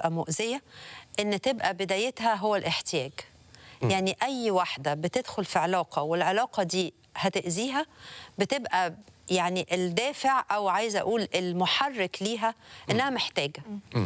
تبقى مؤذيه ان تبقى بدايتها هو الاحتياج يعني اي واحده بتدخل في علاقه والعلاقه دي هتاذيها بتبقى يعني الدافع او عايزه اقول المحرك ليها انها محتاجه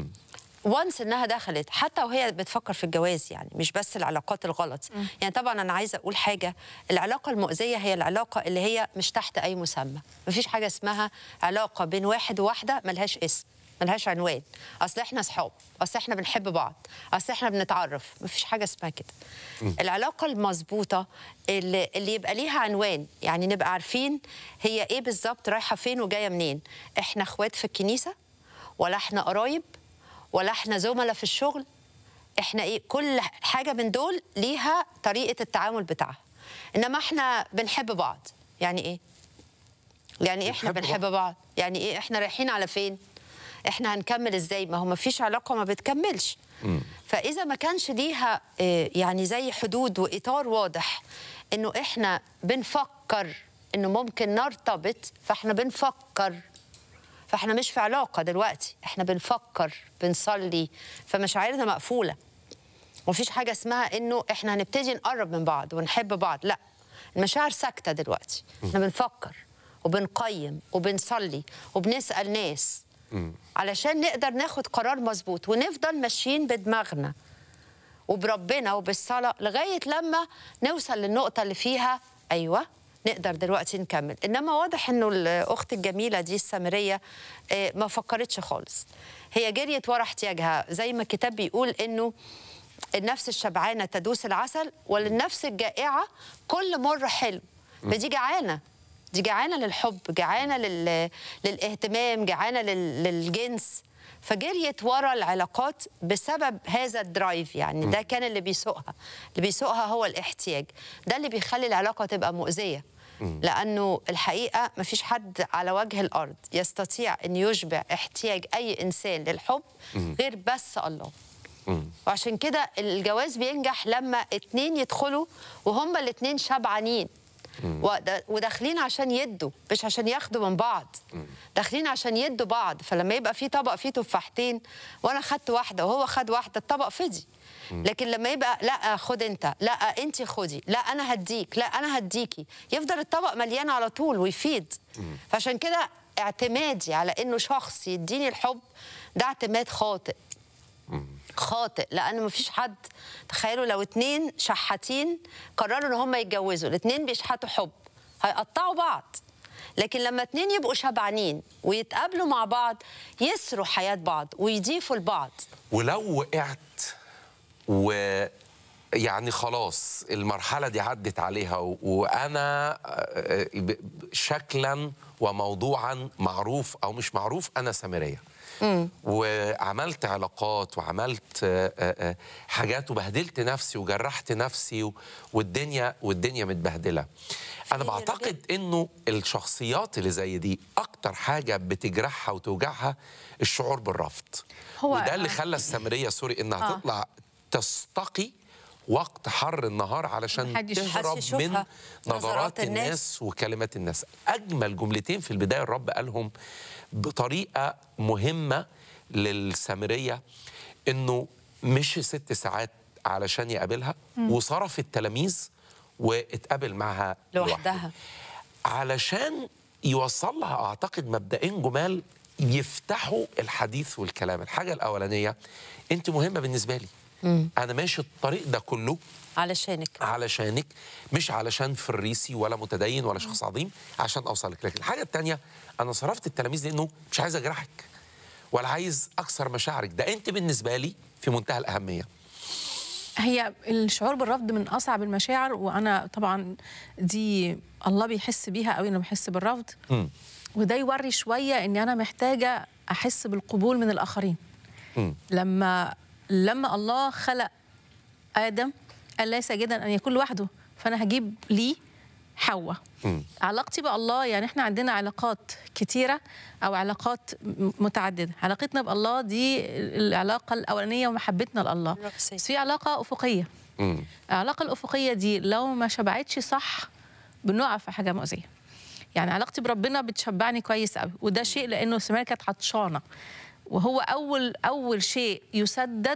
وانس انها دخلت حتى وهي بتفكر في الجواز يعني مش بس العلاقات الغلط يعني طبعا انا عايزه اقول حاجه العلاقه المؤذيه هي العلاقه اللي هي مش تحت اي مسمى مفيش حاجه اسمها علاقه بين واحد وواحده ملهاش اسم ملهاش عنوان اصل احنا صحاب اصل احنا بنحب بعض اصل احنا بنتعرف مفيش حاجه اسمها كده العلاقه المظبوطه اللي, اللي يبقى ليها عنوان يعني نبقى عارفين هي ايه بالظبط رايحه فين وجايه منين احنا اخوات في الكنيسه ولا احنا قرايب ولا احنا زملاء في الشغل احنا ايه كل حاجه من دول ليها طريقه التعامل بتاعها انما احنا بنحب بعض يعني ايه يعني ايه احنا بنحب بنحب بعض يعني ايه احنا رايحين على فين احنا هنكمل ازاي ما هو ما فيش علاقه ما بتكملش فاذا ما كانش ليها آه، يعني زي حدود واطار واضح انه احنا بنفكر انه ممكن نرتبط فاحنا بنفكر فاحنا مش في علاقه دلوقتي احنا بنفكر بنصلي فمشاعرنا مقفوله ومفيش حاجه اسمها انه احنا هنبتدي نقرب من بعض ونحب بعض لا المشاعر ساكته دلوقتي احنا بنفكر وبنقيم وبنصلي وبنسال ناس علشان نقدر ناخد قرار مظبوط ونفضل ماشيين بدماغنا وبربنا وبالصلاة لغاية لما نوصل للنقطة اللي فيها أيوة نقدر دلوقتي نكمل إنما واضح إنه الأخت الجميلة دي السامرية آه، ما فكرتش خالص هي جريت ورا احتياجها زي ما الكتاب بيقول إنه النفس الشبعانة تدوس العسل وللنفس الجائعة كل مر حلو فدي جعانة دي جعانة للحب جعانة لل... للاهتمام جعانة لل... للجنس فجريت ورا العلاقات بسبب هذا الدرايف يعني ده كان اللي بيسوقها اللي بيسوقها هو الاحتياج ده اللي بيخلي العلاقة تبقى مؤذية لأنه الحقيقة مفيش حد على وجه الأرض يستطيع أن يشبع احتياج أي إنسان للحب غير بس الله وعشان كده الجواز بينجح لما اتنين يدخلوا وهما الاتنين شبعانين ودا- وداخلين عشان يدوا مش عشان ياخدوا من بعض داخلين عشان يدوا بعض فلما يبقى في طبق فيه تفاحتين وانا خدت واحده وهو خد واحده الطبق فضي لكن لما يبقى لا خد انت لا انت خدي لا انا هديك لا انا هديكي يفضل الطبق مليان على طول ويفيد فعشان كده اعتمادي على انه شخص يديني الحب ده اعتماد خاطئ خاطئ لان مفيش حد تخيلوا لو اتنين شحاتين قرروا ان هم يتجوزوا الاتنين بيشحتوا حب هيقطعوا بعض لكن لما اتنين يبقوا شبعانين ويتقابلوا مع بعض يسروا حياة بعض ويضيفوا لبعض ولو وقعت و يعني خلاص المرحلة دي عدت عليها و- وأنا آه، ب- ب- شكلا وموضوعا معروف أو مش معروف أنا سامرية وعملت علاقات وعملت آه، آه، آه، حاجات وبهدلت نفسي وجرحت نفسي و- والدنيا والدنيا متبهدلة أنا في بعتقد إنه الشخصيات اللي زي دي أكتر حاجة بتجرحها وتوجعها الشعور بالرفض هو- وده اللي خلى السامريه سوري انها آه. تطلع تستقي وقت حر النهار علشان محدش تهرب يشوفها. من نظرات نظرات الناس. الناس وكلمات الناس اجمل جملتين في البدايه الرب قالهم بطريقه مهمه للسامريه انه مش ست ساعات علشان يقابلها وصرف التلاميذ واتقابل معها لوحدها علشان يوصل لها اعتقد مبدئين جمال يفتحوا الحديث والكلام الحاجه الاولانيه انت مهمه بالنسبه لي انا ماشي الطريق ده كله علشانك علشانك مش علشان فريسي ولا متدين ولا شخص عظيم عشان اوصلك لكن الحاجه الثانيه انا صرفت التلاميذ لانه مش عايز اجرحك ولا عايز اكسر مشاعرك ده انت بالنسبه لي في منتهى الاهميه هي الشعور بالرفض من اصعب المشاعر وانا طبعا دي الله بيحس بيها قوي انا بحس بالرفض مم. وده يوري شويه ان انا محتاجه احس بالقبول من الاخرين مم. لما لما الله خلق ادم قال ليس جدا ان يكون لوحده فانا هجيب ليه حواء مم. علاقتي بالله يعني احنا عندنا علاقات كتيرة أو علاقات م- متعددة علاقتنا بالله دي العلاقة الأولانية ومحبتنا لله الرئيسية. بس في علاقة أفقية مم. العلاقة الأفقية دي لو ما شبعتش صح بنقع في حاجة مؤذية يعني علاقتي بربنا بتشبعني كويس قوي وده شيء لأنه سمير كانت عطشانة وهو اول اول شيء يسدد